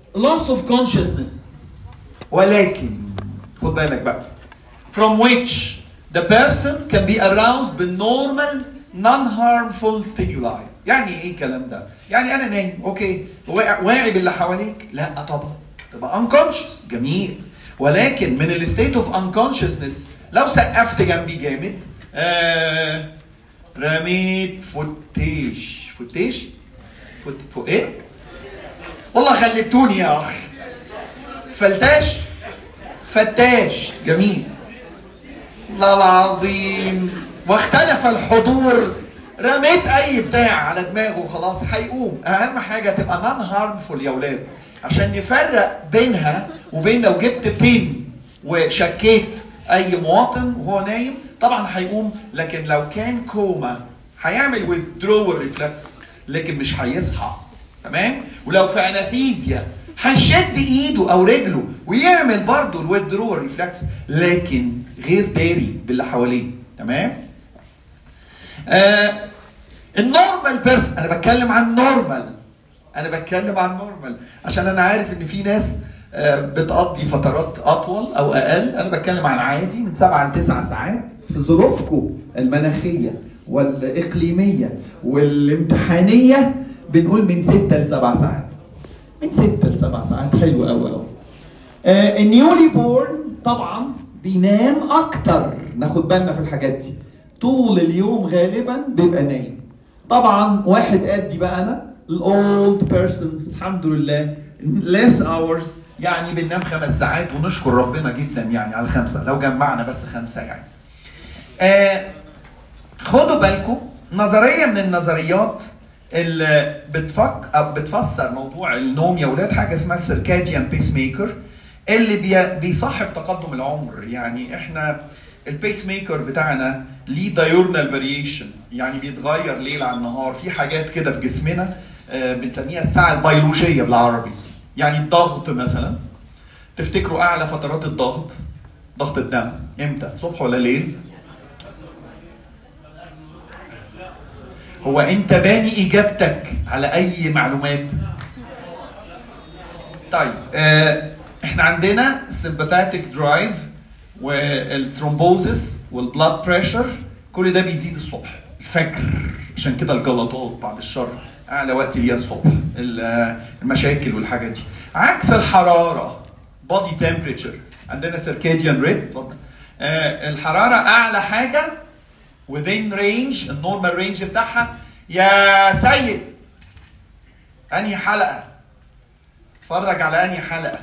loss of consciousness ولكن خد بالك بقى from which the person can be aroused بالnormal non-harmful stimuli يعني ايه الكلام ده؟ يعني انا نايم اوكي واع- واعي باللي حواليك؟ لا طبعا تبقى unconscious جميل ولكن من الستيت اوف unconsciousness لو سقفت جنبي جامد آه رميت فتيش فتيش فت... فوق ايه؟ والله غلبتوني يا اخي فلتاش فتاش جميل والله العظيم واختلف الحضور رميت اي بتاع على دماغه وخلاص هيقوم اهم حاجه تبقى نون هارمفول يا اولاد عشان نفرق بينها وبين لو جبت بين وشكيت اي مواطن وهو نايم طبعا هيقوم لكن لو كان كوما هيعمل withdrawal ريفلكس لكن مش هيصحى تمام ولو في اناثيزيا هنشد ايده او رجله ويعمل برضه الويدرور ريفلكس لكن غير داري باللي حواليه تمام آه النورمال بيرسون انا بتكلم عن نورمال انا بتكلم عن نورمال عشان انا عارف ان في ناس آه، بتقضي فترات اطول او اقل انا بتكلم عن عادي من سبعة لتسعة ساعات في ظروفكم المناخيه والاقليميه والامتحانيه بنقول من ستة لسبع ساعات من ستة لسبع ساعات حلو قوي قوي آه النيولي بورن طبعا بينام اكتر ناخد بالنا في الحاجات دي طول اليوم غالبا بيبقى نايم طبعا واحد قدي بقى انا الاولد بيرسونز الحمد لله less hours يعني بننام خمس ساعات ونشكر ربنا جدا يعني على خمسه لو جمعنا بس خمسه يعني آه خدوا بالكم نظريه من النظريات اللي بتفك أو بتفسر موضوع النوم يا ولاد حاجه اسمها السيركاديان بيس ميكر اللي بي بيصاحب تقدم العمر يعني احنا البيس ميكر بتاعنا ليه دايورنال فاريشن يعني بيتغير ليل عن نهار في حاجات كده في جسمنا آه، بنسميها الساعه البيولوجيه بالعربي يعني الضغط مثلا تفتكروا اعلى فترات الضغط ضغط الدم امتى صبح ولا ليل هو انت باني اجابتك على اي معلومات طيب آه احنا عندنا sympathetic درايف والثرومبوزس والبلاد بريشر كل ده بيزيد الصبح الفجر عشان كده الجلطات بعد الشر اعلى وقت ليها الصبح ال- آه، المشاكل والحاجات دي عكس الحراره بودي تمبريتشر عندنا سيركاديان ريت آه الحراره اعلى حاجه within range النورمال رينج بتاعها يا سيد انهي حلقه اتفرج على انهي حلقه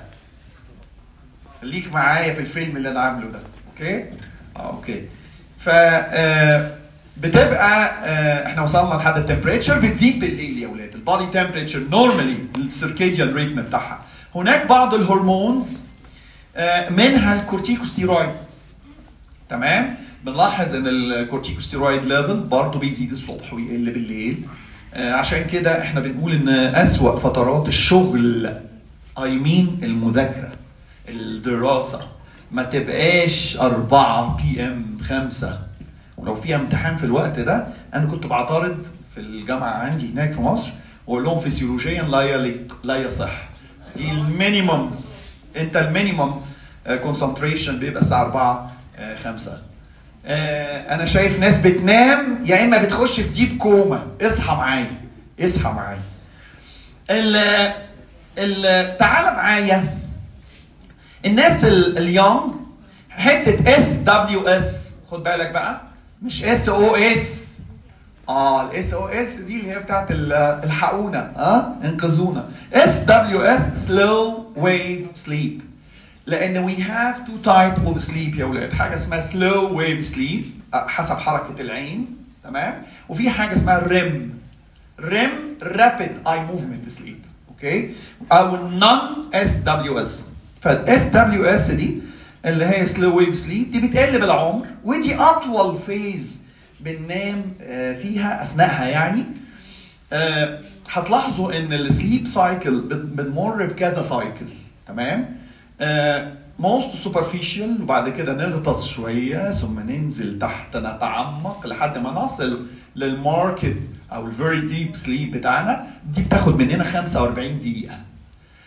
خليك معايا في الفيلم اللي انا عامله ده اوكي اه اوكي ف آه، بتبقى آه، احنا وصلنا لحد التمبريتشر بتزيد بالليل يا ولاد البادي تمبريتشر نورمالي السيركيديان ريتم بتاعها هناك بعض الهرمونز آه، منها الكورتيكوستيرويد تمام بنلاحظ ان الكورتيكوستيرويد ليفل برضه بيزيد الصبح ويقل بالليل آه، عشان كده احنا بنقول ان اسوأ فترات الشغل اي مين المذاكره الدراسه ما تبقاش 4 بي ام 5 ولو في امتحان في الوقت ده انا كنت بعترض في الجامعه عندي هناك في مصر واقول لهم فسيولوجيا لا يليق لا يصح دي المينيمم انت المينيمم كونسنتريشن بيبقى الساعه 4 5 انا شايف ناس بتنام يا اما بتخش في ديب كوما اصحى معايا اصحى معايا ال ال تعالى معايا الناس ال- اليونج حته اس دبليو اس خد بالك بقى مش اس او اس اه الاس او اس دي اللي هي بتاعت ال- الحقونا اه انقذونا اس دبليو اس سلو ويف سليب لان وي هاف تو تايب اوف سليب يا اولاد حاجه اسمها سلو ويف سليب حسب حركه العين تمام وفي حاجه اسمها ريم ريم رابيد اي موفمنت سليب اوكي او النون اس دبليو اس فالاس دبليو اس دي اللي هي سلو ويف سليب دي بتقل بالعمر ودي اطول فيز بننام آه، فيها اثناءها يعني آه، هتلاحظوا ان السليب سايكل بنمر بكذا سايكل تمام موست سوبرفيشال وبعد كده نغطس شويه ثم ننزل تحت نتعمق لحد ما نصل للماركت او الفيري ديب سليب بتاعنا دي بتاخد مننا 45 دقيقه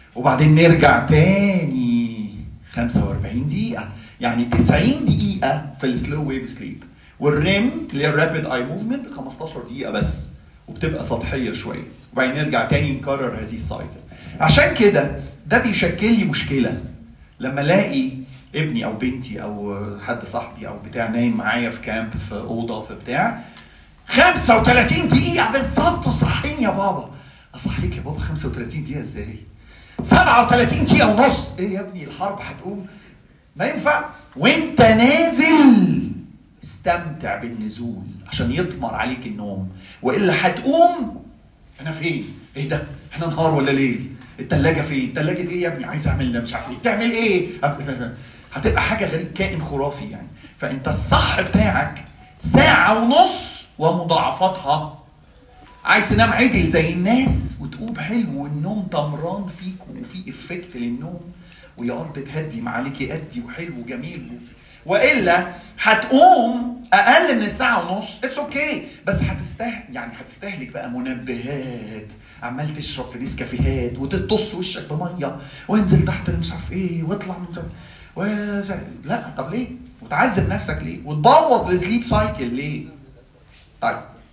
وبعدين نرجع تاني 45 دقيقة يعني 90 دقيقة في السلو ويف سليب والريم اللي هي الرابيد اي موفمنت 15 دقيقة بس وبتبقى سطحية شوية وبعدين نرجع تاني نكرر هذه السايكل عشان كده ده بيشكل لي مشكلة لما الاقي ابني او بنتي او حد صاحبي او بتاع نايم معايا في كامب في اوضه في بتاع 35 دقيقة بالظبط صحيني يا بابا اصحيك يا بابا 35 دقيقة ازاي؟ 37 دقيقة ونص ايه يا ابني الحرب هتقوم ما ينفع وانت نازل استمتع بالنزول عشان يطمر عليك النوم والا هتقوم انا فين؟ ايه ده؟ احنا نهار ولا ليل؟ التلاجة فين؟ التلاجة ايه يا ابني؟ عايز اعمل مش عارف ايه، تعمل ايه؟ هتبقى حاجة غريب كائن خرافي يعني، فانت الصح بتاعك ساعة ونص ومضاعفاتها عايز تنام عدل زي الناس وتقوم حلو والنوم طمران فيك وفي افكت للنوم ويا ارض تهدي معاليك يأدي وحلو وجميل والا هتقوم اقل من الساعه ونص اتس اوكي okay. بس هتستهلك يعني هتستهلك بقى منبهات عمال تشرب في نسكافيهات وتطص وشك بميه وانزل تحت مش عارف ايه واطلع من و... لا طب ليه؟ وتعذب نفسك ليه؟ وتبوظ السليب سايكل ليه؟ طيب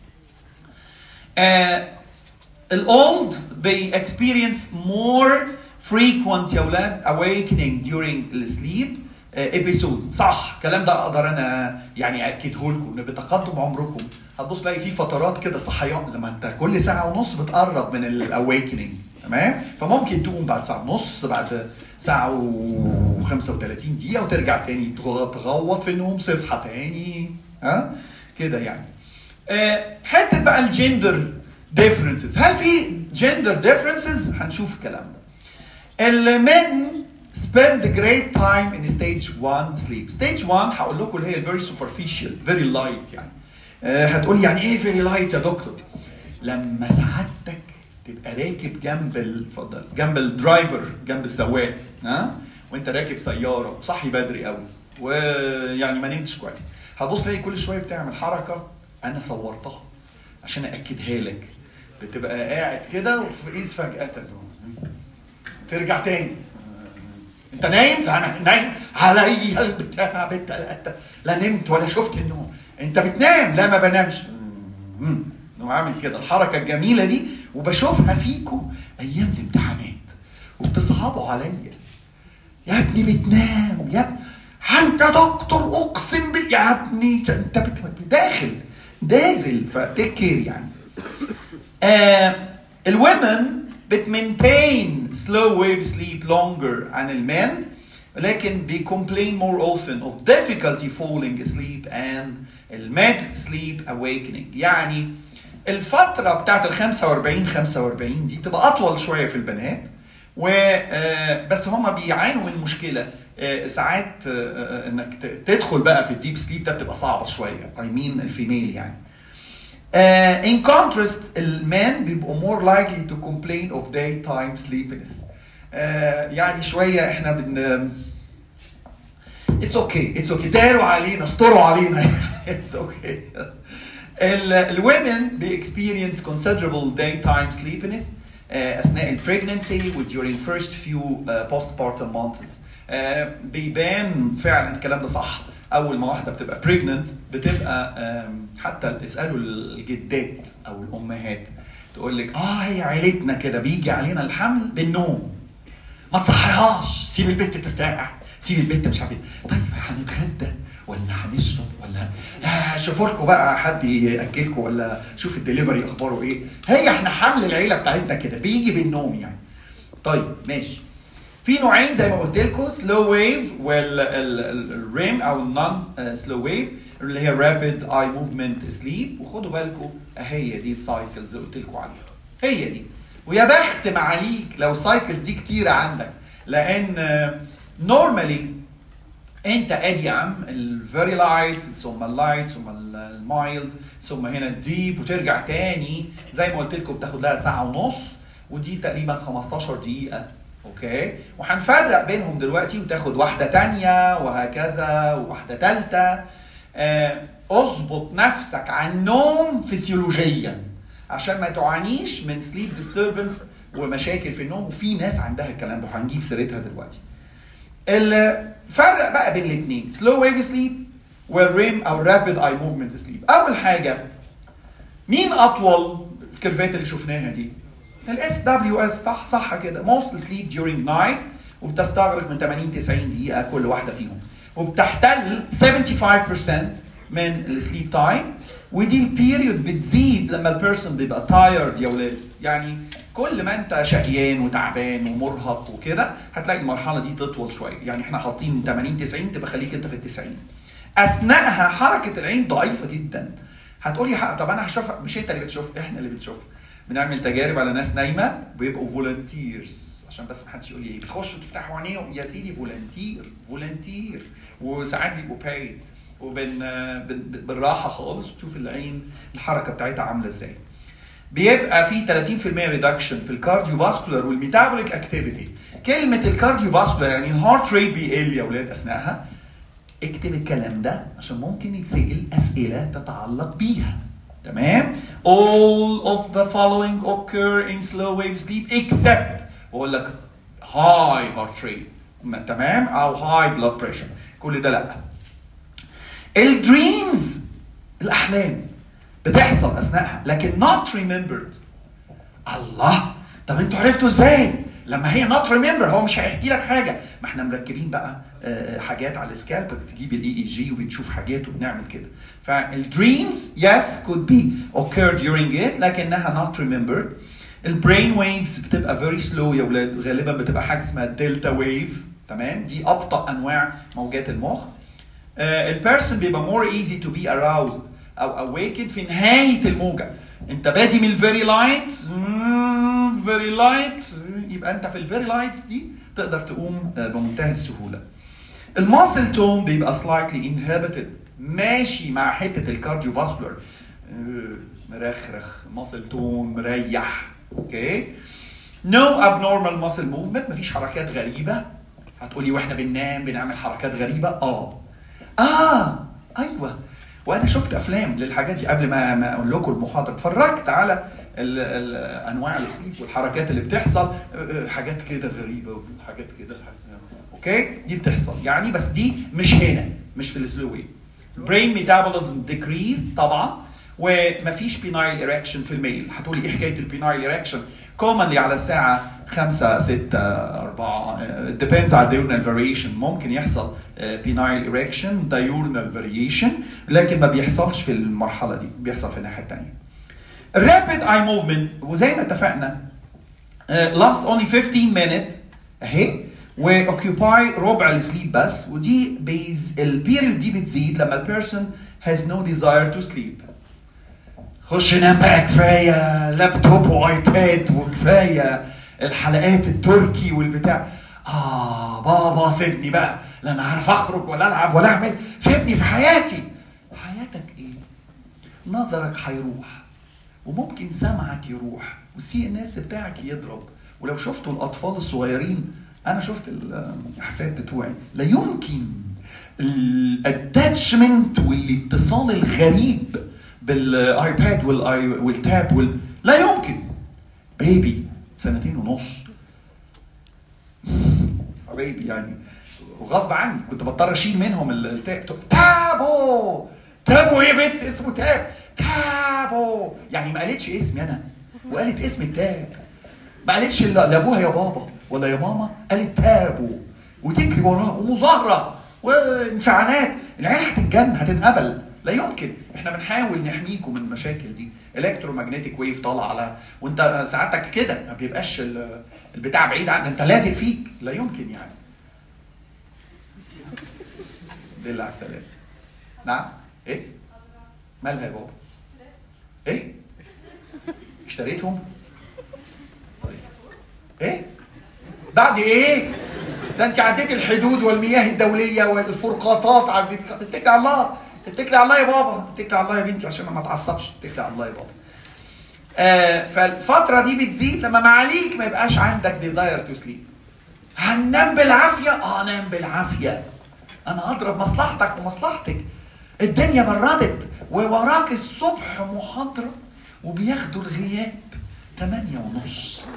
آه الاولد بي اكسبيرينس مور frequent يا اولاد awakening during السليب ابيسود صح الكلام ده اقدر انا يعني اكده لكم ان بتقدم عمركم هتبص تلاقي في فترات كده صحيان لما انت كل ساعه ونص بتقرب من الاويكننج تمام فممكن تقوم بعد ساعه ونص بعد ساعه و35 دقيقه وترجع تاني تغوط في النوم تصحى تاني ها كده يعني أه حته بقى الجندر ديفرنسز هل في جندر ديفرنسز هنشوف الكلام ده المن spend great time in stage 1 sleep. Stage 1 هقول لكم اللي هي very superficial, very light يعني. أه هتقول يعني ايه very light يا دكتور؟ لما سعادتك تبقى راكب جنب اتفضل جنب الدرايفر جنب السواق ها وانت راكب سياره صحي بدري قوي ويعني ما نمتش كويس هتبص تلاقي كل شويه بتعمل حركه انا صورتها عشان اكدها لك بتبقى قاعد كده وفي اذ فجاه ترجع تاني انت نايم؟ لا انا نايم عليا البتاع بالتلاتة لا نمت ولا شفت النوم انت بتنام لا ما بنامش وعامل كده الحركة الجميلة دي وبشوفها فيكم ايام الامتحانات وبتصعبوا عليا يا ابني بتنام يا ابني انت دكتور اقسم بالله يا ابني انت داخل نازل فتكر يعني آه الومن بتمنتين slow wave sleep longer عن المان لكن بي complain more often of difficulty falling asleep and الماد sleep awakening يعني الفترة بتاعت ال 45 45 دي بتبقى أطول شوية في البنات و بس هما بيعانوا من مشكلة ساعات انك تدخل بقى في الديب سليب ده بتبقى صعبة شوية I mean الفيميل يعني Uh, in contrast, المان بيبقوا more likely to complain of daytime sleepiness. Uh, يعني شوية احنا بن It's okay, it's okay. داروا علينا, استروا علينا. it's okay. الwomen بي experience considerable daytime sleepiness uh, أثناء ال pregnancy و during first few uh, postpartum months. Uh, بيبان فعلا الكلام ده صح. اول ما واحده بتبقى بريجننت بتبقى حتى اسالوا الجدات او الامهات تقول لك اه هي عيلتنا كده بيجي علينا الحمل بالنوم ما تصحيهاش سيب البنت ترتاح سيب البنت مش عارف ايه طيب هنتغدى ولا هنشرب ولا آه شوفوا لكم بقى حد ياكلكم ولا شوف الدليفري اخباره ايه هي احنا حمل العيله بتاعتنا كده بيجي بالنوم يعني طيب ماشي في نوعين زي ما قلت لكم سلو ويف والريم او النون سلو ويف اللي هي رابيد اي موفمنت سليب وخدوا بالكم هي دي السايكلز اللي قلت لكم عليها هي دي ويا بخت معاليك لو السايكلز دي كتيره عندك لان نورمالي انت ادي يا عم الفيري لايت ثم اللايت ثم المايلد ثم هنا الديب وترجع تاني زي ما قلت لكم بتاخد لها ساعه ونص ودي تقريبا 15 دقيقه اوكي وهنفرق بينهم دلوقتي وتاخد واحده تانية وهكذا وواحده ثالثه اظبط نفسك على النوم فسيولوجيا عشان ما تعانيش من سليب ديستربنس ومشاكل في النوم وفي ناس عندها الكلام ده وهنجيب سيرتها دلوقتي الفرق بقى بين الاثنين سلو ويف سليب والريم او رابيد اي موفمنت سليب اول حاجه مين اطول الكيرفات اللي شفناها دي الاس دبليو اس صح صح كده موست سليب during نايت وبتستغرق من 80 90 دقيقه كل واحده فيهم وبتحتل 75% من السليب تايم ودي البيريود بتزيد لما البيرسون بيبقى تايرد يا ولاد يعني كل ما انت شقيان وتعبان ومرهق وكده هتلاقي المرحله دي تطول شويه يعني احنا حاطين 80 90 تبقى خليك انت في ال 90 اثناءها حركه العين ضعيفه جدا هتقولي حق طب انا هشوف مش انت اللي بتشوف احنا اللي بنشوف بنعمل تجارب على ناس نايمه بيبقوا فولنتيرز عشان بس ما حدش يقول لي ايه بتخشوا تفتحوا عينيهم يا سيدي فولنتير فولنتير وساعات بيبقوا بايد وبن بن- بالراحه خالص وتشوف العين الحركه بتاعتها عامله ازاي بيبقى في 30% ريدكشن في الكارديو فاسكولار والميتابوليك اكتيفيتي كلمه الكارديو فاسكولار يعني الهارت ريت بيقل يا اولاد اثناءها اكتب الكلام ده عشان ممكن يتسال اسئله تتعلق بيها تمام all of the following occur in slow wave sleep except بقول لك high heart rate م- تمام او high blood pressure كل ده لا الدريمز الاحلام بتحصل اثناءها لكن not remembered الله طب انتوا عرفتوا ازاي لما هي not remember هو مش هيحكي لك حاجه ما احنا مركبين بقى آه، حاجات على السكالب بتجيب الاي اي جي وبنشوف حاجات وبنعمل كده فالدريمز yes could be occur during it لكنها not remembered البرين ويفز بتبقى very slow يا ولاد غالبا بتبقى حاجه اسمها الدلتا ويف تمام دي ابطا انواع موجات المخ البيرسون بيبقى more easy to be aroused او awakened في نهايه الموجه انت بادي من الفيري لايت فيري لايت يبقى انت في الفيري لايتس دي تقدر تقوم آه، بمنتهى السهوله الماسل تون بيبقى slightly inhibited ماشي مع حته الكارديو فاسكولار مرخرخ ماسل تون مريح اوكي نو abnormal muscle movement مفيش حركات غريبه هتقولي واحنا بننام بنعمل حركات غريبه اه اه ايوه وانا شفت افلام للحاجات دي قبل ما ما اقول لكم المحاضره اتفرجت على ال ال انواع السليب والحركات اللي بتحصل آه، آه، حاجات كده غريبه وحاجات كده اوكي دي بتحصل يعني بس دي مش هنا مش في السلو ويف برين ميتابوليزم ديكريز طبعا ومفيش بينايل ايركشن في الميل هتقولي ايه حكايه البينايل ايركشن كومنلي على الساعه 5 6 4 depends على diurnal variation ممكن يحصل بينايل ايركشن diurnal variation لكن ما بيحصلش في المرحله دي بيحصل في الناحيه الثانيه الرابid اي موفمنت وزي ما اتفقنا لاست اونلي 15 minute اهي واوكيوباي ربع السليب بس ودي بيز البيريود دي بتزيد لما البيرسون has no desire to sleep خش نام بقى كفايه لابتوب وايباد وكفايه الحلقات التركي والبتاع اه بابا سيبني بقى لا انا عارف اخرج ولا العب ولا اعمل سيبني في حياتي حياتك ايه نظرك هيروح وممكن سمعك يروح والسي ان اس بتاعك يضرب ولو شفتوا الاطفال الصغيرين انا شفت الاحفاد بتوعي لا يمكن الاتاتشمنت والاتصال الغريب بالايباد والاي والتاب وال... لا يمكن بيبي سنتين ونص حبايبي يعني وغصب عني كنت بضطر اشيل منهم التاب تابو تابو ايه بنت اسمه تاب تابو يعني ما قالتش اسمي انا وقالت اسم التاب ما قالتش لا- لابوها يا بابا ولا يا ماما قالت تابو وتجري وراه ومظاهره وانفعالات العيال هتتجن هتنهبل لا يمكن احنا بنحاول نحميكم من المشاكل دي الكترومagnetic ويف طالعه على وانت ساعتك كده ما بيبقاش ال- البتاع بعيد عنك انت لازق فيك لا يمكن يعني بالله على السلامه نعم ايه مالها يا بابا ايه اشتريتهم طيب. ايه بعد ايه ده انت عديت الحدود والمياه الدوليه والفرقاطات عديت اتكلي على الله اتكلي على الله يا بابا اتكلي على الله يا بنتي عشان ما اتعصبش اتكلي على الله يا بابا آه فالفتره دي بتزيد لما معاليك ما يبقاش عندك ديزاير تو سليب هننام بالعافيه اه نام بالعافيه انا اضرب مصلحتك ومصلحتك الدنيا بردت ووراك الصبح محاضره وبياخدوا الغياب 8 ونص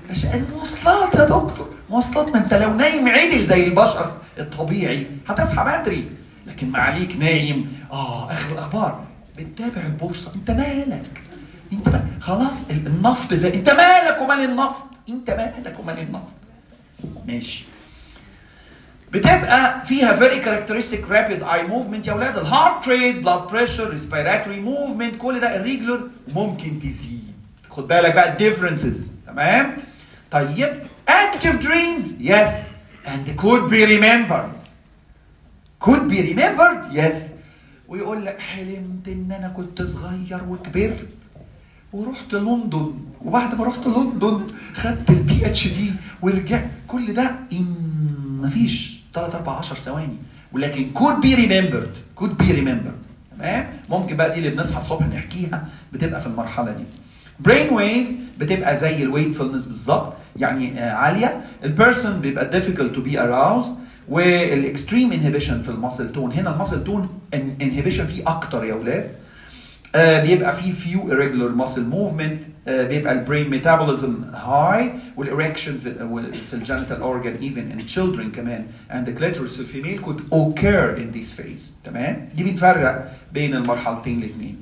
عشان المواصلات يا دكتور مواصلات ما انت لو نايم عدل زي البشر الطبيعي هتصحى بدري لكن ما عليك نايم اه اخر الاخبار بتتابع البورصه انت مالك انت ما خلاص ال- النفط زي انت مالك ومال النفط انت مالك ومال النفط ماشي بتبقى فيها very characteristic rapid eye movement يا اولاد الهارت ريت blood pressure respiratory movement كل ده irregular ممكن تزيد خد بالك بقى differences تمام طيب active dreams yes and could be remembered could be remembered yes ويقول لك حلمت ان انا كنت صغير وكبرت ورحت لندن وبعد ما رحت لندن خدت البي اتش دي ورجعت كل ده ان مفيش 3 4 10 ثواني ولكن could be remembered could be remembered تمام ممكن بقى دي اللي بنصحى الصبح نحكيها بتبقى في المرحله دي brain wave بتبقى زي الويتفulness بالظبط يعني آه، عاليه البيرسون بيبقى difficult to be aroused والاكستريم انهبيشن في الماسل تون هنا الماسل تون انهبيشن فيه اكتر يا اولاد آه، بيبقى فيه few irregular muscle movement آه، بيبقى البرين ميتابوليزم هاي والإريكشن في, في الجينيتال اورجان even in children كمان and the clitoris في الفيميل could occur in this phase تمام دي بنفرق بين المرحلتين الاثنين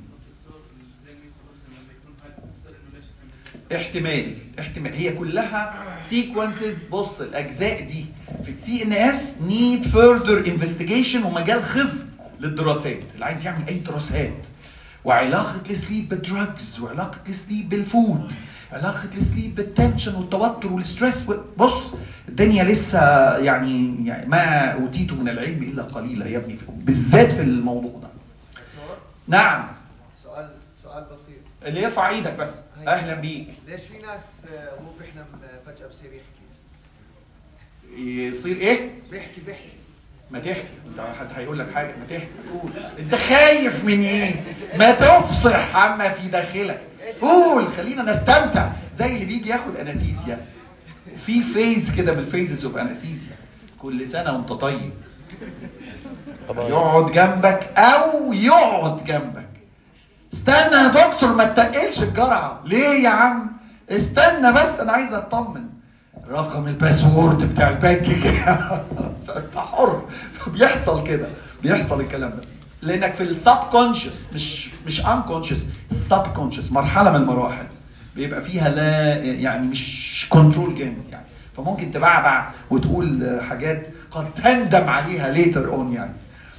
احتمال احتمال هي كلها سيكونسز بص الاجزاء دي في السي ان اس نيد فيرذر انفستيجيشن ومجال خصب للدراسات اللي عايز يعمل اي دراسات وعلاقه السليب بالدراجز وعلاقه السليب بالفود علاقه السليب بالتنشن والتوتر والستريس بص الدنيا لسه يعني, يعني ما اوتيت من العلم الا قليلا يا ابني بالذات في الموضوع ده دكتور نعم سؤال سؤال بسيط اللي يرفع ايدك بس اهلا بيك ليش في ناس آه، هو بيحلم آه، فجأة بصير يحكي يصير ايه بيحكي بيحكي ما تحكي انت حد هيقول لك حاجه ما تحكي قول انت خايف من ايه ما تفصح عما في داخلك قول خلينا نستمتع زي اللي بيجي ياخد انستيزيا في فيز كده من الفيزز اوف انستيزيا كل سنه وانت طيب يقعد جنبك او يقعد جنبك استنى يا دكتور ما تتقلش الجرعه ليه يا عم استنى بس انا عايز اطمن رقم الباسورد بتاع البنك كده انت حر بيحصل كده بيحصل الكلام ده لانك في السب كونشس مش مش ان كونشس السب كونشس مرحله من المراحل بيبقى فيها لا يعني مش كنترول جامد يعني فممكن تبعبع وتقول حاجات قد تندم عليها ليتر اون يعني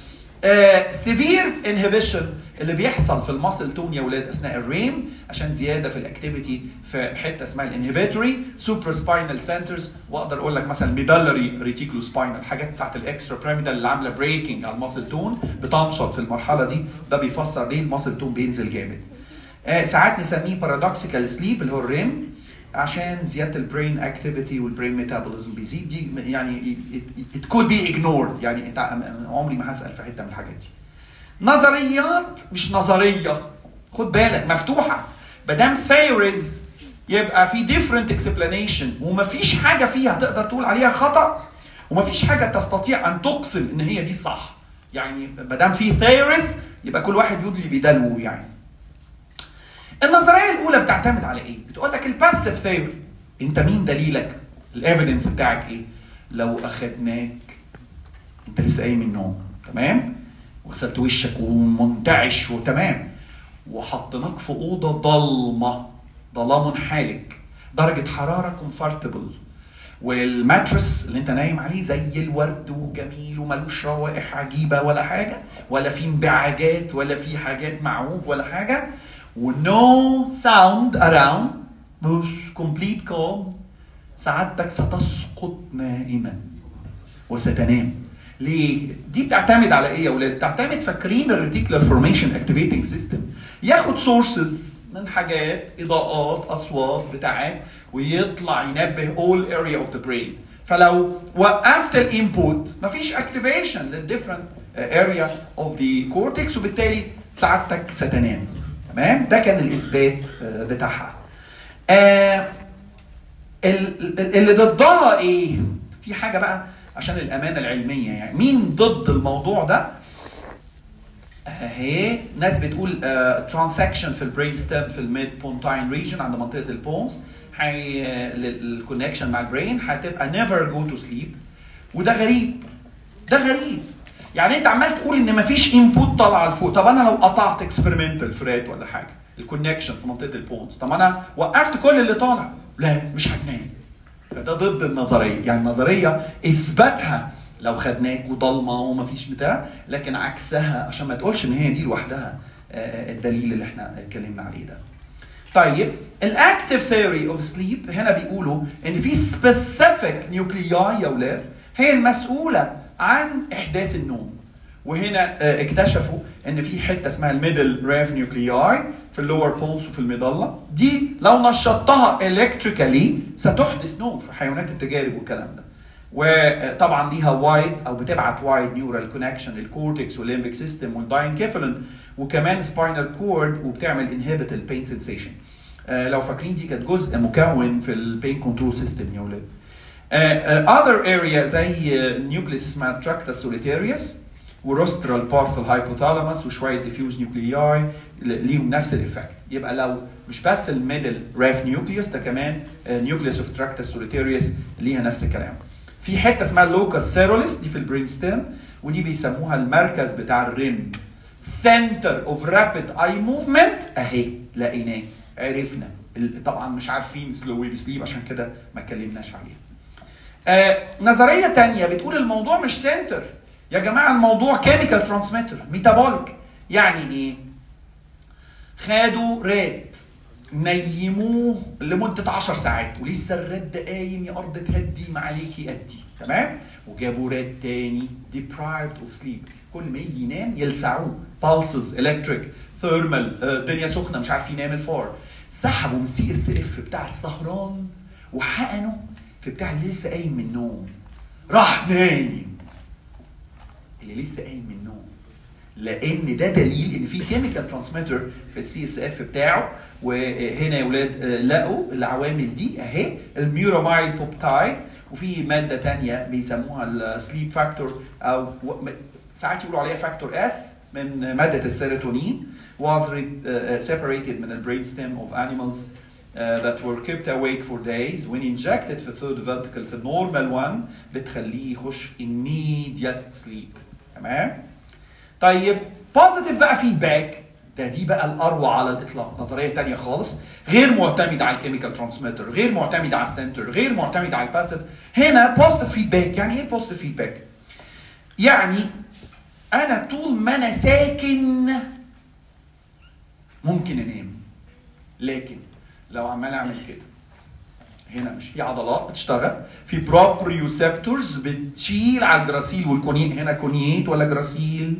سيفير انهبيشن اللي بيحصل في الماسل تون يا ولاد اثناء الريم عشان زياده في الاكتيفيتي في حته اسمها الانهبيتوري سوبر سباينال سنترز واقدر اقول لك مثلا ميدالري ريتيكولو سباينال حاجات بتاعت الاكسترا بيراميدال اللي عامله بريكنج على الماسل تون بتنشط في المرحله دي ده بيفسر ليه الماسل تون بينزل جامد آه ساعات نسميه بارادوكسيكال سليب اللي هو الريم عشان زياده البرين اكتيفيتي والبرين ميتابوليزم بيزيد دي يعني ات كود بي اجنورد يعني انت عمري ما هسال في حته من الحاجات دي نظريات مش نظريه خد بالك مفتوحه ما دام ثيوريز يبقى في different explanation ومفيش حاجه فيها تقدر تقول عليها خطا ومفيش حاجه تستطيع ان تقسم ان هي دي صح يعني ما دام في ثيوريز يبقى كل واحد يقول اللي بيدلو يعني النظريه الاولى بتعتمد على ايه بتقول لك الباسيف ثيوري انت مين دليلك الايفيدنس بتاعك ايه لو اخدناك انت لسه قايم من النوم تمام وغسلت وشك ومنتعش وتمام وحطيناك في اوضه ضلمه ظلام حالك درجه حراره كومفورتبل والماترس اللي انت نايم عليه زي الورد وجميل وملوش روائح عجيبه ولا حاجه ولا في انبعاجات ولا في حاجات معوج ولا حاجه ونو ساوند اراوند كومبليت كوم سعادتك ستسقط نائما وستنام ليه؟ دي بتعتمد على ايه يا اولاد؟ بتعتمد فاكرين الريتيكولار فورميشن اكتيفيتنج سيستم ياخد سورسز من حاجات اضاءات اصوات بتاعات ويطلع ينبه all area of the brain فلو وقفت الانبوت مفيش اكتيفيشن للديفرنت اريا اوف ذا كورتكس وبالتالي سعادتك ستنام تمام ده كان الاثبات بتاعها آه اللي ضدها ايه في حاجه بقى عشان الامانه العلميه يعني مين ضد الموضوع ده اهي ناس بتقول ترانسكشن في البرين ستيم في الميد بونتاين ريجن عند منطقه البونز حي الكونكشن مع البرين هتبقى نيفر جو تو سليب وده غريب ده غريب يعني انت عمال تقول ان مفيش انبوت طالعه لفوق طب انا لو قطعت اكسبيرمنتال فرات ولا حاجه الكونكشن في منطقه البونز طب انا وقفت كل اللي طالع لا مش هتنام فده ضد النظريه يعني النظريه اثباتها لو خدناك وضلمه ومفيش بتاع لكن عكسها عشان ما تقولش ان هي دي لوحدها آه، آه، الدليل اللي احنا اتكلمنا عليه ده طيب الاكتيف ثيوري اوف سليب هنا بيقولوا ان في سبيسيفيك نيوكلياي يا اولاد هي المسؤوله عن احداث النوم وهنا آه، اكتشفوا ان في حته اسمها الميدل ريف نيوكلياي في اللور بولس وفي المظله دي لو نشطتها الكتريكالي ستحدث نوم في حيوانات التجارب والكلام ده وطبعا ليها وايد او بتبعت وايد نيورال كونكشن للكورتكس والليمبيك سيستم والداينكيفالين وكمان سباينال كورد وبتعمل انهبت البين سنسيشن لو فاكرين دي كانت جزء مكون في البين كنترول سيستم يا ولاد اذر اريا زي نيوكليس اسمها تراكتا سوليتاريوس وروسترال بارت في الهايبوثالاموس وشويه ديفيوز نيوكلياي ليهم نفس الايفكت يبقى لو مش بس الميدل ريف نيوكليوس ده كمان نيوكليوس اوف تراكتا سوليتاريوس ليها نفس الكلام في حته اسمها اللوكاس سيروليس دي في البرين ستيم ودي بيسموها المركز بتاع الريم سنتر اوف رابيد اي موفمنت اهي لقيناه عرفنا ال- طبعا مش عارفين سلو ويف سليب عشان كده ما اتكلمناش عليها آه نظريه تانية بتقول الموضوع مش سنتر يا جماعه الموضوع كيميكال ترانسميتر ميتابوليك يعني ايه خدوا رات نيموه لمدة 10 ساعات ولسه الرد قايم يا أرض تهدي ما عليكي أدي تمام وجابوا رد تاني deprived of sleep كل ما يجي ينام يلسعوه pulses electric thermal آه، الدنيا سخنة مش عارف ينام الفار سحبوا من السي اس اف بتاع السهران وحقنوا في بتاع اللي لسه قايم من النوم راح نايم اللي لسه قايم من النوم لان ده دليل ان في كيميكال ترانسميتر في السي اس اف بتاعه وهنا يا ولاد آه، لقوا العوامل دي اهي الميورامايل بوبتايد وفي ماده تانية بيسموها السليب فاكتور او و- م- ساعات يقولوا عليها فاكتور اس من ماده السيروتونين was re- uh, separated من البرين stem of animals uh, that were kept awake for days when injected في third vertical في normal one بتخليه يخش في immediate sleep تمام طيب بوزيتيف بقى فيدباك ده دي بقى الاروع على الاطلاق نظريه تانية خالص غير معتمده على الكيميكال ترانسميتر غير معتمده على السنتر غير معتمده على الباسيف هنا بوزيتيف فيدباك يعني ايه بوزيتيف فيدباك يعني انا طول ما انا ساكن ممكن انام لكن لو عمال اعمل كده هنا مش في عضلات بتشتغل في بروبريوسبتورز بتشيل على الجراسيل والكونيت هنا كونيت ولا جراسيل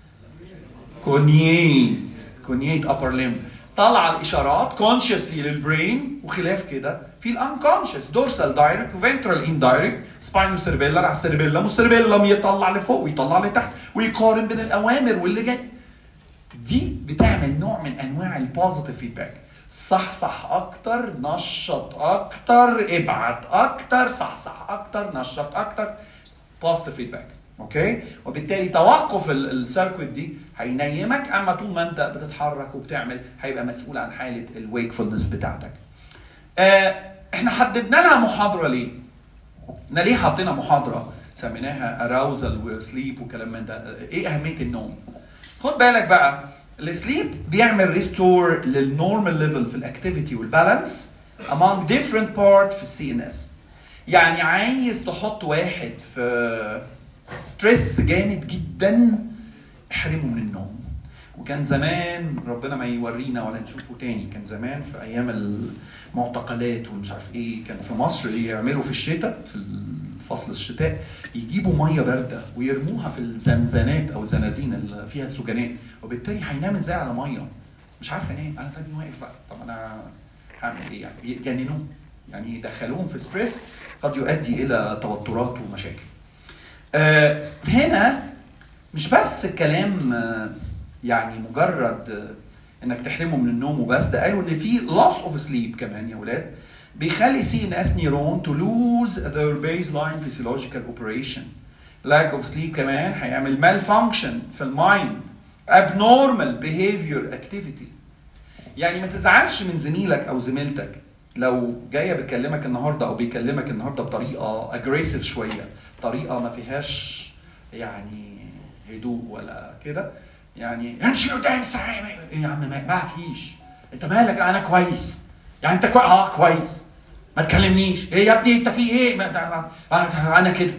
كونيت كونيت ابر ليم طلع الاشارات كونشسلي للبرين وخلاف كده في الانكونشس دورسال دايركت وفنترال اندايركت سباينو سيربيلر على السيربيلم والسيربيلم يطلع لفوق ويطلع لتحت ويقارن بين الاوامر واللي جاي دي بتعمل نوع من انواع البوزيتيف فيدباك صح صح اكتر نشط اكتر ابعت اكتر صح صح اكتر نشط اكتر بوزيتيف فيدباك اوكي وبالتالي توقف السيركوت دي هينيمك اما طول ما انت بتتحرك وبتعمل هيبقى مسؤول عن حاله الويكفولنس بتاعتك آه احنا حددنا لها محاضره ليه احنا ليه حطينا محاضره سميناها اراوزل وسليب وكلام من ده آه، ايه اهميه النوم خد بالك بقى السليب بيعمل ريستور للنورمال ليفل في الاكتيفيتي والبالانس among different part في السي ان اس يعني عايز تحط واحد في ستريس جامد جدا احرمه من النوم وكان زمان ربنا ما يورينا ولا نشوفه تاني كان زمان في ايام المعتقلات ومش عارف ايه كان في مصر يعملوا في الشتاء في فصل الشتاء يجيبوا ميه بارده ويرموها في الزنزانات او الزنازين اللي فيها سجناء وبالتالي هينام ازاي على ميه مش عارف انام انا تاني واقف بقى طب انا هعمل ايه يعني يجننوه يعني يدخلوهم في ستريس قد يؤدي الى توترات ومشاكل آه هنا مش بس الكلام آه يعني مجرد آه انك تحرمه من النوم وبس ده قالوا ان في loss اوف سليب كمان يا ولاد بيخلي سي ان اس نيرون to lose their baseline physiological operation lack of sleep كمان هيعمل malfunction في المايند abnormal behavior activity يعني ما تزعلش من زميلك او زميلتك لو جايه بتكلمك النهارده او بيكلمك النهارده بطريقه اجريسيف شويه طريقه ما فيهاش يعني هدوء ولا كده يعني امشي قدام الساعه ايه يا عم ما ما فيش انت مالك انا كويس يعني انت كويس اه كويس ما تكلمنيش ايه يا ابني انت في ايه ما ده- آه، انا كده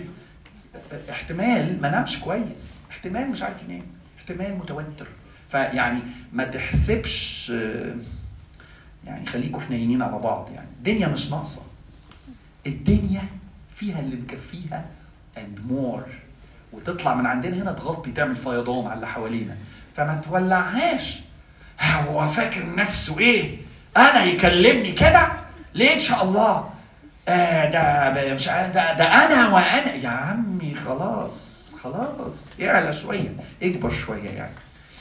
احتمال ما نامش كويس احتمال مش عارف ينام احتمال متوتر فيعني ما تحسبش آه، يعني خليكوا حنينين على بعض يعني الدنيا مش ناقصه الدنيا فيها اللي مكفيها and more وتطلع من عندنا هنا تغطي تعمل فيضان على اللي حوالينا فما تولعهاش هو فاكر نفسه ايه انا يكلمني كده ليه ان شاء الله آه ده ب- مش عارف ده, ده انا وانا يا عمي خلاص خلاص اعلى شويه اكبر شويه يعني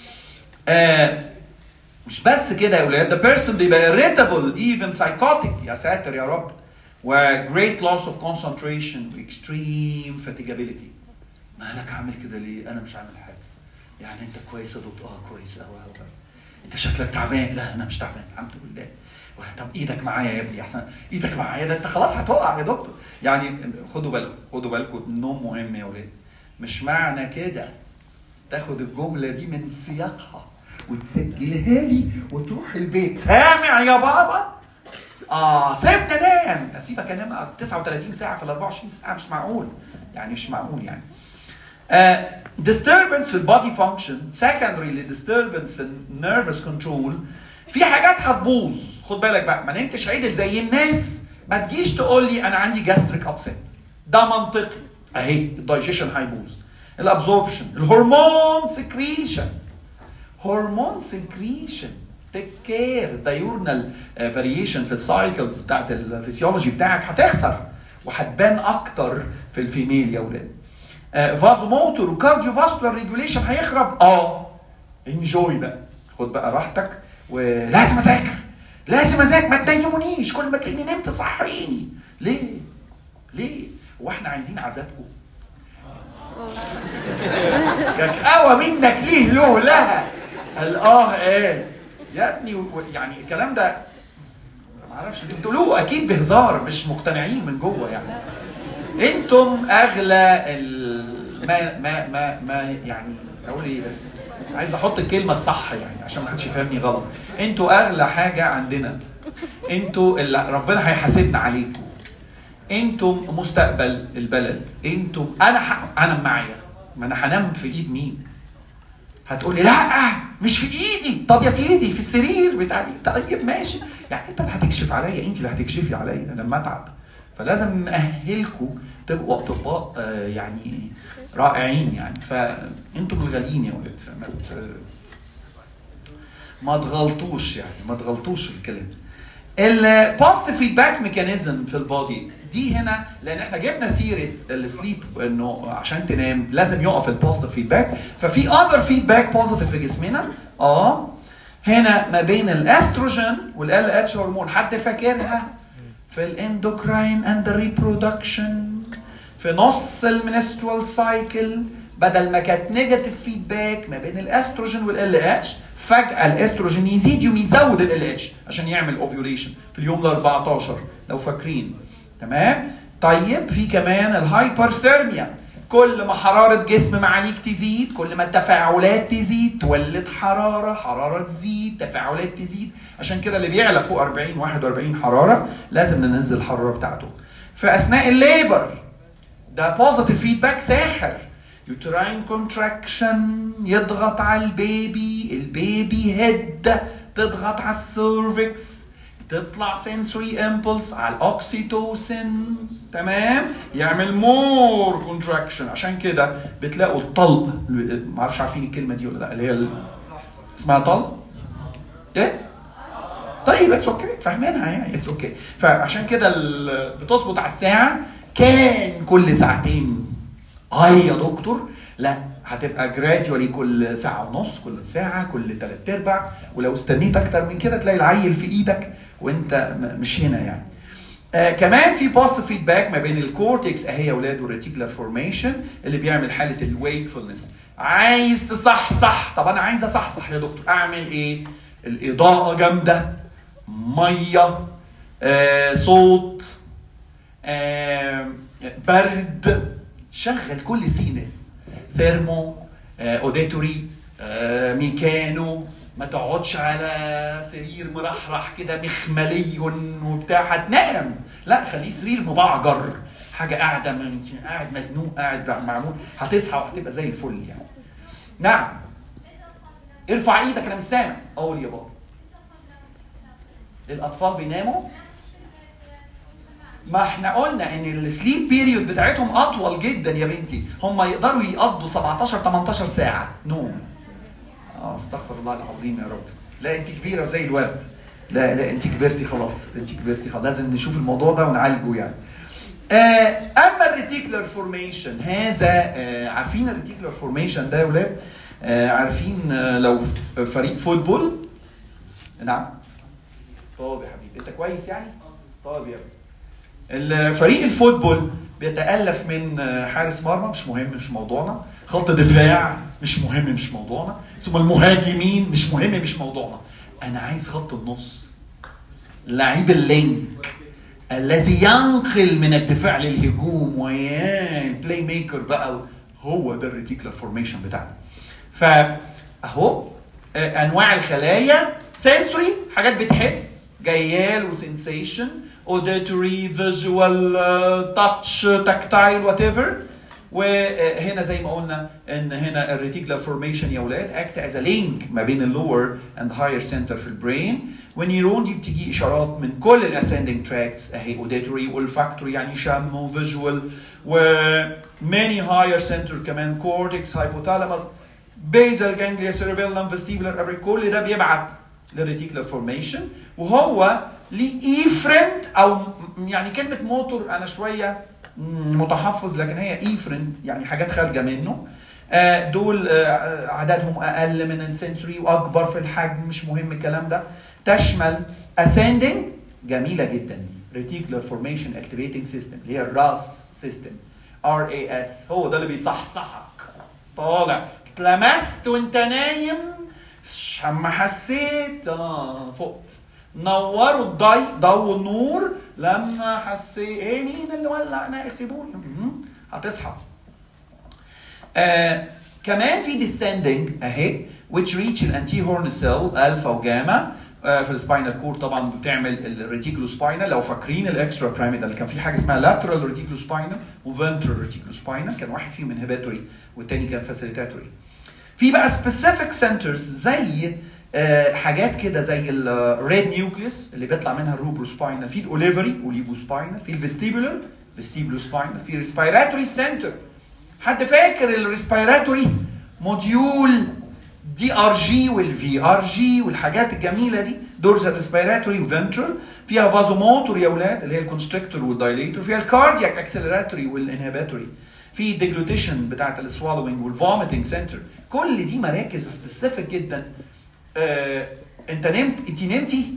آه مش بس كده يا ولاد the person بيبقى irritable even psychotic يا ساتر يا رب و great loss of concentration و extreme fatigability مالك عامل كده ليه؟ انا مش عامل حاجه يعني انت كويس يا دكتور اه كويس قوي قوي انت شكلك تعبان لا انا مش تعبان الحمد لله طب ايدك معايا يا ابني احسن ايدك معايا ده انت خلاص هتقع يا دكتور يعني خدوا بالكم خدوا بالكم النوم مهم يا ولاد مش معنى كده تاخد الجمله دي من سياقها وتسجلها لي وتروح البيت سامع يا بابا اه سيبني انام اسيبك انام 39 ساعه في ال 24 ساعه مش معقول يعني مش معقول يعني آه disturbance في البادي فانكشن secondary للdisturbance في النيرفس كنترول في حاجات هتبوظ خد بالك بقى ما نمتش عدل زي الناس ما تجيش تقول لي انا عندي جاستريك ابسيت ده منطقي اهي الدايجيشن هيبوظ الابزوربشن الهرمون سكريشن هرمون سكريشن تيك كير دايورنال فاريشن في السايكلز بتاعت الفسيولوجي بتاعك هتخسر وهتبان اكتر في الفيميل يا ولاد فازو موتور وكارديو فاسكولار ريجوليشن هيخرب اه انجوي بقى خد بقى راحتك ولازم اذاكر لازم اذاكر ما تنيمونيش كل ما تلاقيني نمت صحيني ليه؟ ليه؟ واحنا عايزين عذابكم كاكاوى منك ليه له لها قال اه قال يا ابني و- يعني الكلام ده ما اعرفش انتوا له اكيد بهزار مش مقتنعين من جوه يعني انتم اغلى ال... ما ما ما ما يعني اقول ايه بس عايز احط الكلمه الصح يعني عشان ما حدش يفهمني غلط انتوا اغلى حاجه عندنا انتوا اللي ربنا هيحاسبنا عليكم انتم مستقبل البلد انتم انا ح... انا معايا ما انا هنام في ايد مين هتقولي لا مش في ايدي طب يا سيدي في السرير بتاع طيب ماشي يعني انت اللي هتكشف عليا انت اللي هتكشفي عليا لما اتعب فلازم نأهلكم تبقوا اطباء آه، يعني رائعين يعني فانتم الغاليين يا ولاد فما ت- ما تغلطوش يعني ما تغلطوش في الكلام البوزيتيف فيدباك ميكانيزم في البودي دي هنا لان احنا جبنا سيره السليب انه عشان تنام لازم يقف البوزيتيف فيدباك ففي اذر فيدباك بوزيتيف في جسمنا اه هنا ما بين الاستروجين والال اتش هرمون حد فاكرها في الاندوكراين اند ريبرودكشن في نص المنسترال سايكل بدل ما كانت نيجاتيف فيدباك ما بين الاستروجين والال اتش فجاه الاستروجين يزيد يوم يزود ال اتش عشان يعمل اوفيوليشن في اليوم ال 14 لو فاكرين تمام طيب في كمان الهايبرثيرميا كل ما حرارة جسم معاليك تزيد كل ما التفاعلات تزيد تولد حرارة حرارة تزيد تفاعلات تزيد عشان كده اللي بيعلى فوق 40 41 حرارة لازم ننزل الحرارة بتاعته في أثناء الليبر ده بوزيتيف فيدباك ساحر يوتراين كونتراكشن يضغط على البيبي البيبي هيد تضغط على السيرفكس تطلع سنسوري امبلس على الاوكسيتوسين تمام يعمل مور كونتراكشن عشان كده بتلاقوا الطلق ما اعرفش عارفين الكلمه دي ولا لا اللي هي ال- اسمها طلق ايه طيب اتس اوكي فاهمينها يعني اتس اوكي فعشان كده ال- بتظبط على الساعه كان كل ساعتين اي يا دكتور لا هتبقى جراديولي كل ساعة ونص كل ساعة كل تلات ارباع ولو استنيت اكتر من كده تلاقي العيل في ايدك وانت م- مش هنا يعني آه كمان في بوست فيدباك ما بين الكورتكس اهي يا اولاد والريتيكولار فورميشن اللي بيعمل حاله الويكفولنس عايز تصحصح طب انا عايز اصحصح يا دكتور اعمل ايه الاضاءه جامده ميه آه، صوت آه، برد شغل كل سينس ثيرمو آه، اوديتوري آه، ميكانو ما تقعدش على سرير مرحرح كده مخملي وبتاع هتنام لا خليه سرير مبعجر حاجه قاعده من قاعد مزنوق قاعد معمول هتصحى وهتبقى زي الفل يعني نعم ارفع ايدك انا مش سامع قول يا بابا الاطفال بيناموا ما احنا قلنا ان السليب بيريود بتاعتهم اطول جدا يا بنتي هم يقدروا يقضوا 17 18 ساعه نوم اه استغفر الله العظيم يا رب لا انت كبيره زي الورد لا لا انت كبرتي خلاص انت كبرتي خلاص لازم نشوف الموضوع ده ونعالجه يعني آه اما الريتيكولار فورميشن هذا آه عارفين الريتيكولار فورميشن ده يا ولاد آه عارفين آه لو فريق فوتبول نعم طب يا حبيبي انت كويس يعني طب يا ابني الفريق الفوتبول بيتالف من حارس مرمى مش مهم مش موضوعنا خط دفاع مش مهم مش موضوعنا ثم المهاجمين مش مهم مش موضوعنا انا عايز خط النص لعيب اللينك الذي ينقل من الدفاع للهجوم ويان بلاي ميكر بقى هو ده الريتيكولار فورميشن بتاعنا فاهو انواع الخلايا سنسوري حاجات بتحس جيال وسنسيشن auditory visual uh, touch tactile whatever وهنا زي ما قلنا ان هنا الريتيكولار فورميشن يا اولاد اكت از لينك ما بين اللور اند هاير سنتر في البرين والنيرون دي بتيجي اشارات من كل الاسcending تراكتس اهي auditory olfactory يعني شم وفيجوال وماني هاير سنتر كمان كورتكس هايبوثالاموس بيزل جانجليا سيربيلم فيستيبولار ابري كل ده بيبعت للريتيكولار فورميشن وهو ليه ايفرنت او يعني كلمه موتور انا شويه متحفظ لكن هي ايفرنت يعني حاجات خارجه منه دول عددهم اقل من السنسوري واكبر في الحجم مش مهم الكلام ده تشمل ascending جميله جدا دي reticular formation activating system اللي هي الراس سيستم ار اي اس هو ده اللي بيصحصحك طالع اتلمست وانت نايم اما حسيت اه فقت نوروا الضي ضووا النور لما حسيت ايه مين اللي ولع انا سيبوني هتصحى آه كمان في descending اهي which reach الانتي هورن سيل الفا وجاما آه في السباينال كور طبعا بتعمل الريتيكولو سباينال لو فاكرين الاكسترا بيراميدال كان في حاجه اسمها لاترال ريتيكولو سباينال وفنترال ريتيكولو سباينال كان واحد فيهم انهبيتوري والتاني كان فاسيليتاتوري في بقى سبيسيفيك سنترز زي آه حاجات كده زي الريد نيوكليوس اللي بيطلع منها الروبرو سباينال في الاوليفري وليفو سباينال في الفيستيبولر فيستيبولو سباينال في ريسبيراتوري سنتر حد فاكر الريسبيراتوري موديول دي ار جي والفي ار جي والحاجات الجميله دي دورزال ريسبيراتوري وفنترال فيها فازوموتور يا اولاد اللي هي الكونستريكتور والدايليتور فيها الكاردياك اكسلراتوري والانهبيتوري في ديجلوتيشن بتاعت السوالوينج والفوميتنج سنتر كل دي مراكز سبيسيفيك جدا آه، انت نمت انت نمتي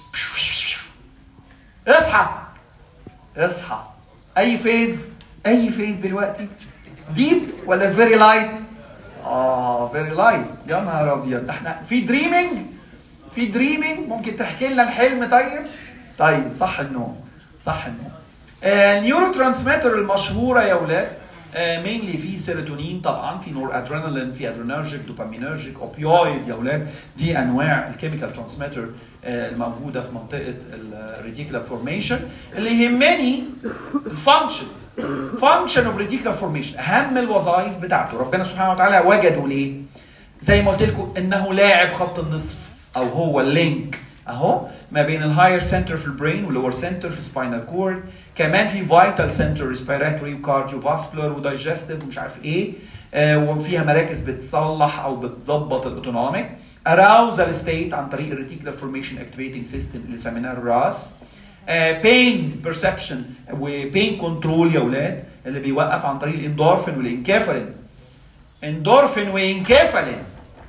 اصحى اصحى اي فيز اي فيز دلوقتي ديب ولا فيري لايت اه فيري لايت يا نهار ابيض احنا في دريمينج في دريمينج ممكن تحكي لنا الحلم طيب طيب صح النوم صح النوم آه نيورو ترانسميتر المشهوره يا اولاد مينلي في سيروتونين طبعا في نور ادرينالين في ادرينرجيك دوبامينرجيك اوبيويد يا اولاد دي انواع الكيميكال ترانسميتر الموجوده في منطقه الريتيكولار فورميشن اللي يهمني الفانكشن فانكشن اوف ريتيكولار فورميشن اهم الوظائف بتاعته ربنا سبحانه وتعالى وجده ليه؟ زي ما قلت لكم انه لاعب خط النصف او هو اللينك اهو ما بين الهاير سنتر في البرين واللور سنتر في السباينال كورد كمان في فايتال سنتر ريسبيراتوري وكارديو فاسكولار ودايجستيف ومش عارف ايه آه وفيها مراكز بتصلح او بتظبط الاوتونوميك اراوزال ستيت عن طريق الريتيكولار فورميشن اكتيفيتنج سيستم اللي سميناه الراس بين بيرسبشن وبين كنترول يا اولاد اللي بيوقف عن طريق الاندورفين والانكافالين اندورفين وانكافالين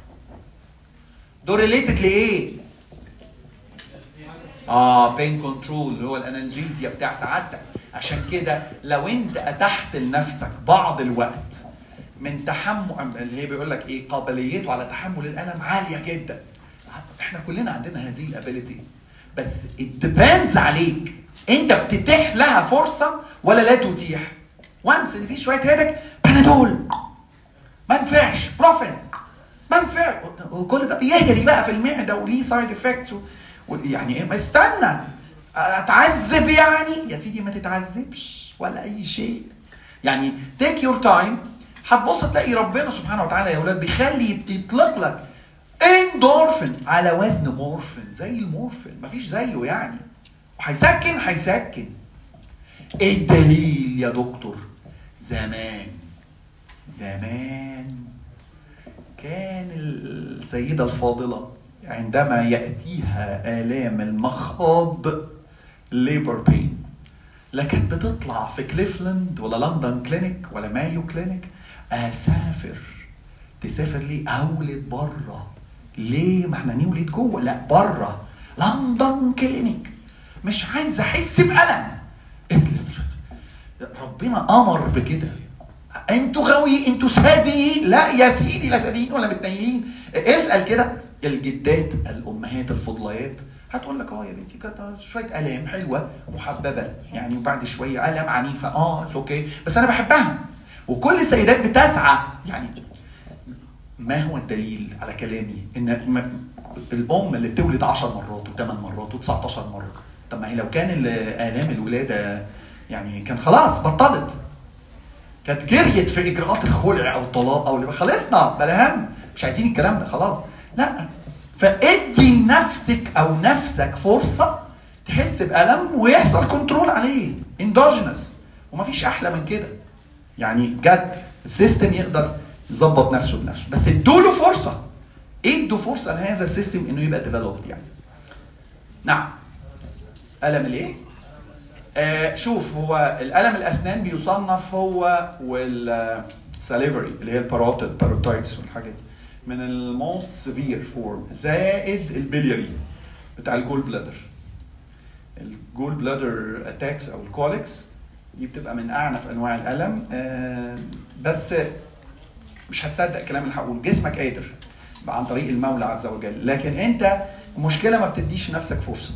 دول ريليتد لايه؟ اه بين كنترول اللي هو الانالجيزيا بتاع سعادتك عشان كده لو انت اتحت لنفسك بعض الوقت من تحمل اللي هي بيقول لك ايه قابليته على تحمل الالم عاليه جدا احنا كلنا عندنا هذه الابيليتي بس it depends عليك انت بتتيح لها فرصه ولا لا تتيح وانس ان في شويه هيدك بنادول ما نفعش بروفين ما نفعش وكل ده بيهري بقى في المعده وليه سايد افكتس يعني ايه ما استنى اتعذب يعني يا سيدي ما تتعذبش ولا اي شيء يعني تيك يور تايم هتبص تلاقي ربنا سبحانه وتعالى يا اولاد بيخلي يطلق لك اندورفين على وزن مورفين زي المورفين مفيش زيه يعني وهيسكن هيسكن ايه الدليل يا دكتور زمان زمان كان السيدة الفاضلة عندما يأتيها آلام المخاض ليبر بين لا كانت بتطلع في كليفلاند ولا لندن كلينيك ولا مايو كلينيك اسافر تسافر ليه اولد بره ليه ما احنا نولد جوه لا بره لندن كلينيك مش عايز احس بالم ربنا امر بكده انتوا غاوي انتوا سادين لا يا سيدي لا سادين ولا متنيلين اسال كده الجدات الامهات الفضليات هتقول لك اه يا بنتي كانت شويه الام حلوه محببه يعني وبعد شويه الام عنيفه اه اوكي بس انا بحبها وكل السيدات بتسعى يعني ما هو الدليل على كلامي ان الام اللي بتولد 10 مرات و8 مرات و19 مره طب ما هي لو كان الام الولاده يعني كان خلاص بطلت كانت جريت في اجراءات الخلع او الطلاق او اللي خلصنا بلا هم مش عايزين الكلام ده خلاص لا فادي نفسك او نفسك فرصه تحس بالم ويحصل كنترول عليه اندوجينس ومفيش احلى من كده يعني بجد السيستم يقدر يظبط نفسه بنفسه بس ادوا له فرصه ادوا فرصه لهذا السيستم انه يبقى ديفلوبد يعني نعم الم الايه آه شوف هو الالم الاسنان بيصنف هو والساليفري اللي هي الباروتيد باروتايتس والحاجات دي من الموست سيفير فورم زائد البلياري بتاع الجول بلادر الجول بلادر اتاكس او الكوليكس دي بتبقى من اعنف انواع الالم آه بس مش هتصدق الكلام اللي هقوله جسمك قادر عن طريق المولى عز وجل لكن انت المشكله ما بتديش لنفسك فرصه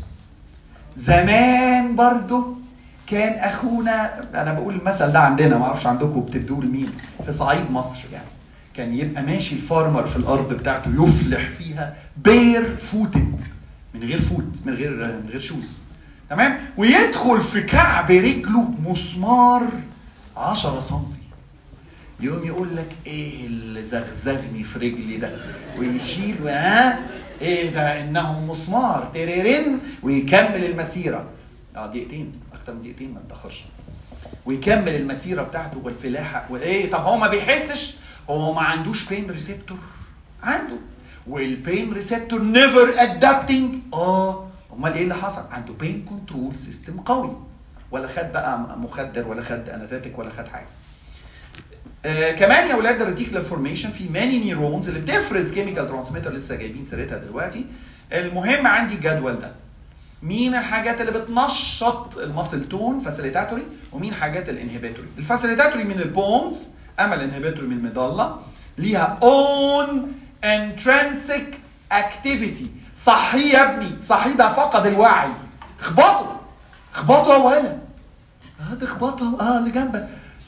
زمان برضو كان اخونا انا بقول المثل ده عندنا ما اعرفش عندكم بتدوه لمين في صعيد مصر يعني كان يبقى ماشي الفارمر في الارض بتاعته يفلح فيها بير فوتد من غير فوت من غير من غير شوز تمام ويدخل في كعب رجله مسمار 10 سم يقوم يقول لك ايه اللي زغزغني في رجلي ده ويشيل ها ايه ده انه مسمار تريرين ويكمل المسيره اه دقيقتين اكتر من دقيقتين ما تاخرش ويكمل المسيره بتاعته والفلاحه وايه طب هو ما بيحسش هو ما عندوش بين ريسبتور عنده والبين ريسبتور نيفر ادابتنج اه امال ايه اللي حصل عنده بين كنترول سيستم قوي ولا خد بقى مخدر ولا خد اناثيتك ولا خد حاجه آه كمان يا اولاد الريتيكولار فورميشن في ماني نيرونز اللي بتفرز كيميكال ترانسميتر لسه جايبين سيرتها دلوقتي المهم عندي الجدول ده مين الحاجات اللي بتنشط الماسل تون فاسيليتاتوري ومين حاجات الانهبيتوري الفاسيليتاتوري من البونز اما الانهبيتوري من المضله ليها اون انترنسك اكتيفيتي صحي يا ابني صحي ده فقد الوعي اخبطه اخبطه اولا هات اخبطه اه اللي جنبك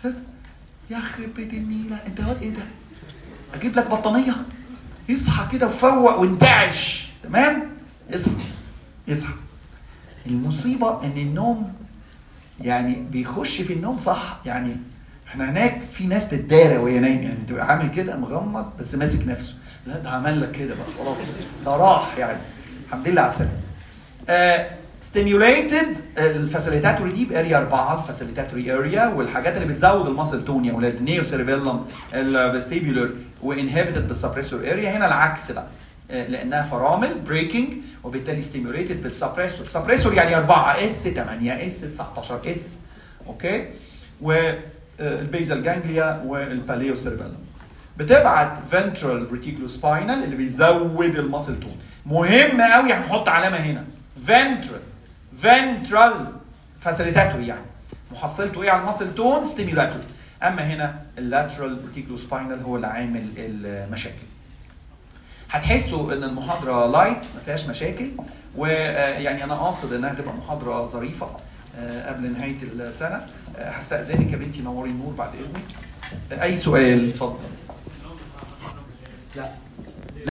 يخرب بيت النيله انت واد ايه ده اجيب لك بطانيه اصحى كده وفوق وانتعش تمام اصحى اصحى المصيبه ان النوم يعني بيخش في النوم صح يعني احنا هناك في ناس تتدارى وهي نايمه يعني تبقى عامل كده مغمض بس ماسك نفسه لا ده عمل لك كده بقى خلاص ده راح يعني الحمد لله على السلامه آه ستيميوليتد الفاسيليتاتوري دي باريا 4 الفاسيليتاتوري اريا والحاجات اللي بتزود الماسل تون يا اولاد النيو سيربيلم الفيستيبولر وانهبيتد بالسبريسور اريا هنا العكس بقى لانها فرامل بريكنج وبالتالي ستيميوليتد بالسبريسور سبريسور يعني 4 اس 8 اس 19 اس اوكي والبيزال جانجليا والباليو سيربيلم بتبعت فنترال ريتيكولو سباينال اللي بيزود الماسل تون مهم قوي هنحط علامه هنا فنترال فنترال فاسيليتاتوري يعني محصلته ايه على الماسل تون ستيميولاتوري اما هنا اللاترال ريتيكولو سباينال هو اللي عامل المشاكل هتحسوا ان المحاضره لايت ما فيهاش مشاكل ويعني انا قاصد انها تبقى محاضره ظريفه آه، قبل نهايه السنه آه، هستاذنك يا بنتي نوري النور بعد اذنك آه، اي سؤال اتفضل لا